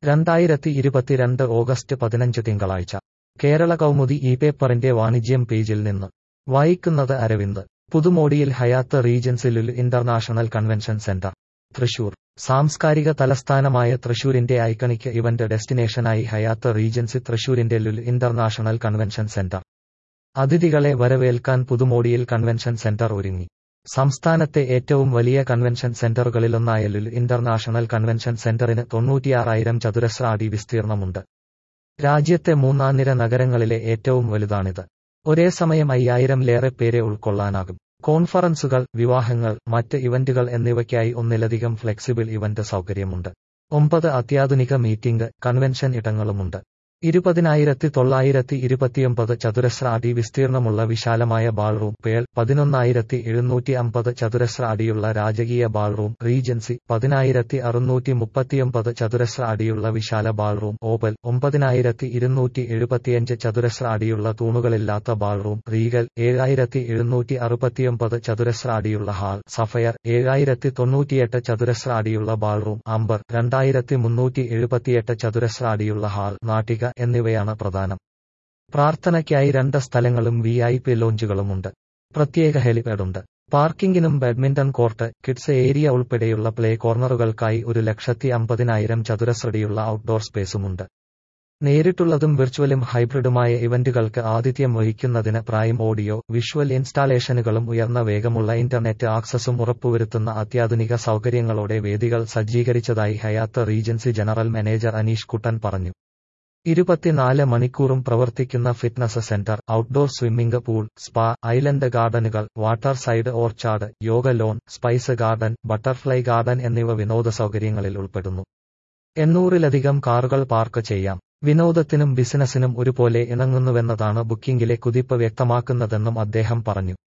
രണ്ടായിരത്തി ഇരുപത്തിരണ്ട് ഓഗസ്റ്റ് പതിനഞ്ച് തിങ്കളാഴ്ച കേരള കൗമുദി ഈ പേപ്പറിന്റെ വാണിജ്യം പേജിൽ നിന്ന് വായിക്കുന്നത് അരവിന്ദ് പുതുമോടിയിൽ Hyatt Regency Lulu international convention centre Thrissur സാംസ്കാരിക തലസ്ഥാനമായ തൃശൂരിന്റെ ഐക്കണിക് ഇവന്റ് ഡെസ്റ്റിനേഷനായി ഹയാത്ത് റീജൻസി തൃശൂരിന്റെ ലുലു ഇന്റർനാഷണൽ കൺവെൻഷൻ സെന്റർ അതിഥികളെ വരവേൽക്കാൻ പുതുമോടിയിൽ കൺവെൻഷൻ സെന്റർ ഒരുങ്ങി സംസ്ഥാനത്തെ ഏറ്റവും വലിയ കൺവെൻഷൻ സെന്ററുകളിലൊന്നായ ലുലു ഇന്റർനാഷണൽ കൺവെൻഷൻ സെന്ററിന് തൊണ്ണൂറ്റിയാറായിരം ചതുരശ്ര അടി വിസ്തീർണമുണ്ട് രാജ്യത്തെ മൂന്നാംനിര നഗരങ്ങളിലെ ഏറ്റവും വലുതാണിത് ഒരേ സമയം അയ്യായിരംലേറെ പേരെ ഉൾക്കൊള്ളാനാകും കോൺഫറൻസുകൾ വിവാഹങ്ങൾ മറ്റ് ഇവന്റുകൾ എന്നിവയ്ക്കായി ഒന്നിലധികം ഫ്ലെക്സിബിൾ ഇവന്റ് സൗകര്യമുണ്ട് ഒമ്പത് അത്യാധുനിക മീറ്റിംഗ് കൺവെൻഷൻ ഇടങ്ങളുമുണ്ട് ഇരുപതിനായിരത്തി തൊള്ളായിരത്തി ഇരുപത്തിയൊമ്പത് ചതുരശ്ര അടി വിസ്തീർണമുള്ള വിശാലമായ ബാൾറൂം പേൾ പതിനൊന്നായിരത്തി എഴുന്നൂറ്റി അമ്പത് ചതുരശ്ര അടിയുള്ള രാജകീയ ബാൾറൂം റീജൻസി പതിനായിരത്തി അറുന്നൂറ്റി മുപ്പത്തിയൊമ്പത് ചതുരശ്ര അടിയുള്ള വിശാല ബാൾറൂം ഓപ്പൽ ഒമ്പതിനായിരത്തി ഇരുന്നൂറ്റി എഴുപത്തിയഞ്ച് ചതുരശ്ര അടിയുള്ള തൂണുകളില്ലാത്ത ബാൾറൂം റീഗൽ ഏഴായിരത്തി എഴുന്നൂറ്റി അറുപത്തിയൊമ്പത് ചതുരശ്ര അടിയുള്ള ഹാൾ സഫയർ ഏഴായിരത്തി തൊണ്ണൂറ്റിയെട്ട് ചതുരശ്ര അടിയുള്ള ബാൾറൂം അംബർ രണ്ടായിരത്തി മുന്നൂറ്റി എഴുപത്തിയെട്ട് ചതുരശ്ര അടിയുള്ള ഹാൾ നാട്ടിക എന്നിവയാണ് പ്രധാനം പ്രാർത്ഥനയ്ക്കായി രണ്ട് സ്ഥലങ്ങളും വി ഐ പി ലോഞ്ചുകളുമുണ്ട് പ്രത്യേക ഹെലിപാഡുണ്ട് പാർക്കിംഗിനും ബാഡ്മിന്റൺ കോർട്ട് കിഡ്സ് ഏരിയ ഉൾപ്പെടെയുള്ള പ്ലേ കോർണറുകൾക്കായി ഒരു ലക്ഷത്തി അമ്പതിനായിരം ചതുരശ്രടിയുള്ള ഔട്ട്ഡോർ സ്പേസുമുണ്ട് നേരിട്ടുള്ളതും വിർച്വലും ഹൈബ്രിഡുമായ ഇവന്റുകൾക്ക് ആതിഥ്യം വഹിക്കുന്നതിന് പ്രൈം ഓഡിയോ വിഷ്വൽ ഇൻസ്റ്റാളേഷനുകളും ഉയർന്ന വേഗമുള്ള ഇന്റർനെറ്റ് ആക്സസും ഉറപ്പുവരുത്തുന്ന അത്യാധുനിക സൗകര്യങ്ങളോടെ വേദികൾ സജ്ജീകരിച്ചതായി Hyatt Regency general manager Aneesh Kuttan പറഞ്ഞു ഇരുപത്തിനാല് മണിക്കൂറും പ്രവർത്തിക്കുന്ന fitness centre outdoor swimming pool spa island ഗാർഡനുകൾ water side orchard yoga lawn spice garden butterfly garden എന്നിവ വിനോദ സൗകര്യങ്ങളിൽ ഉൾപ്പെടുന്നു എണ്ണൂറിലധികം കാറുകൾ പാർക്ക് ചെയ്യാം വിനോദത്തിനും ബിസിനസിനും ഒരുപോലെ ഇണങ്ങുന്നുവെന്നതാണ് ബുക്കിംഗിലെ കുതിപ്പ് വ്യക്തമാക്കുന്നതെന്നും അദ്ദേഹം പറഞ്ഞു